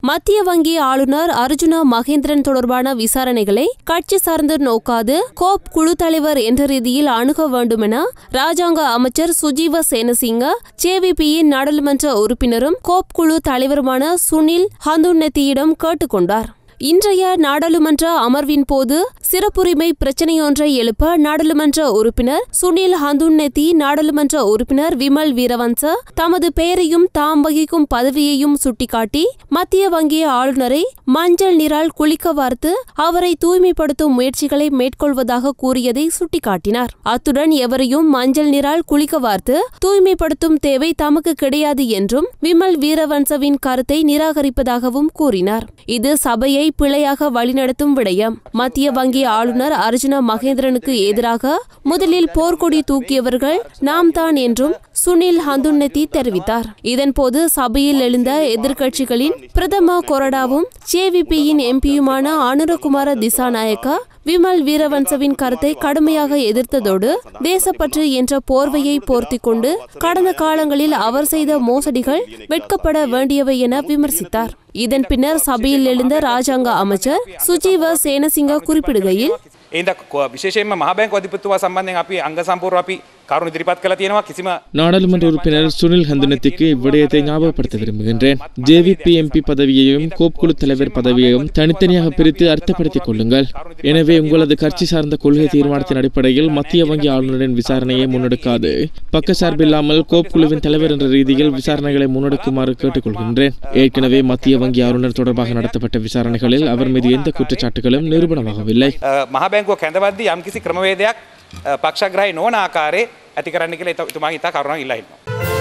மத்திய வங்கி ஆளுநர் அர்ஜுனா மகேந்திரன் தொடர்பான விசாரணைகளை கட்சி சார்ந்து நோக்காது கோப் குழு தலைவர் என்ற ரீதியில் அணுக வேண்டும் என ராஜாங்க அமைச்சர் சுஜீவ சேனசிங்க ஜேவிபியின் நாடாளுமன்ற உறுப்பினரும் கோப் குழு தலைவருமான சுனில் ஹந்துன்னெத்தியிடம் கேட்டுக்கொண்டார் இன்றைய நாடாளுமன்ற அமர்வின் போது சிறப்புரிமை பிரச்சனையொன்றை எழுப்ப நாடாளுமன்ற உறுப்பினர் சுனில் ஹந்துன்னெத்தி நாடாளுமன்ற உறுப்பினர் விமல் வீரவன்ச தமது பெயரையும் தாம் வகிக்கும் பதவியையும் சுட்டிக்காட்டி மத்திய வங்கி ஆளுநரை மஞ்சள் நீரால் குளிக்க வார்த்து அவரை தூய்மைப்படுத்தும் முயற்சிகளை மேற்கொள்வதாக கூறியதை சுட்டிக்காட்டினார் அத்துடன் எவரையும் மஞ்சள் நீரால் குளிக்க வார்த்து தூய்மைப்படுத்தும் தேவை தமக்கு கிடையாது என்றும் விமல் வீரவன்சவின் கருத்தை நிராகரிப்பதாகவும் கூறினார் இது சபையை பிழையாக வழிநடத்தும் விடயம் மத்திய வங்கி ஆளுநர் அர்ஜுனா மகேந்திரனுக்கு எதிராக முதலில் போர்க்கொடி தூக்கியவர்கள் நாம் தான் என்றும் சுனில் ஹந்துன்னெத்தி தெரிவித்தார் இதன்போது சபையில் எழுந்த எதிர்க்கட்சிகளின் பிரதம கொறடாவும் ஜேவிபியின் எம்பியுமான அனுரகுமார திசாநாயக்கா விமல் வீரவன்சவின் கருத்தை கடுமையாக எதிர்த்ததோடு தேசப்பற்று என்ற போர்வையை போர்த்திக் கொண்டு கடந்த காலங்களில் அவர் செய்த மோசடிகள் வெட்கப்பட வேண்டியவை என விமர்சித்தார் இதன் பின்னர் சபையில் எழுந்த ராஜாங்க அமைச்சர் சுஜீவ சேனசிங்க குறிப்பிடுகையில் ඒද විශේෂයෙන්ම මහබැංක අධිපතිතුවා සම්බන්ධයෙන් අපි අංග සම්පූර්ණ අපි කරුණු ඉදිරිපත් කළ තියෙනවා කිසිම நாடாளுமன்ற உறுப்பினர் சுனில் ஹந்தனத்திற்கு இவ்விடயத்தை ஞாபகப்படுத்த விரும்புகின்றேன் ஜேவிபி எம்பி பதவியையும் கோப் குழு தலைவர் பதவியையும் தனித்தனியாக பிரித்து அர்த்தப்படுத்திக் கொள்ளுங்கள் எனவே உங்களது கட்சி சார்ந்த கொள்கை தீர்மானத்தின் அடிப்படையில் மத்திய வங்கி ஆளுநரின் விசாரணையை முன்னெடுக்காது பக்கசார்பில்லாமல் கோப் குழுவின் தலைவர் என்ற ரீதியில் விசாரணைகளை முன்னெடுக்குமாறு கேட்டுக்கொள்கின்றேன் ஏற்கனவே மத்திய வங்கி ஆளுநர் தொடர்பாக நடத்தப்பட்ட விசாரணைகளில் அவர் மீது எந்த குற்றச்சாட்டுகளும் நிரூபணமாகவில்லை මහබැංකුව කැඳවද්දී යම්කිසි ක්‍රමවේදයක් පක්ෂග්‍රහයි නොවන ආකාරයේ ඇති කරන්න කියලා එතුමා හිතා කරුණා ඉල්ලා හිටිනවා.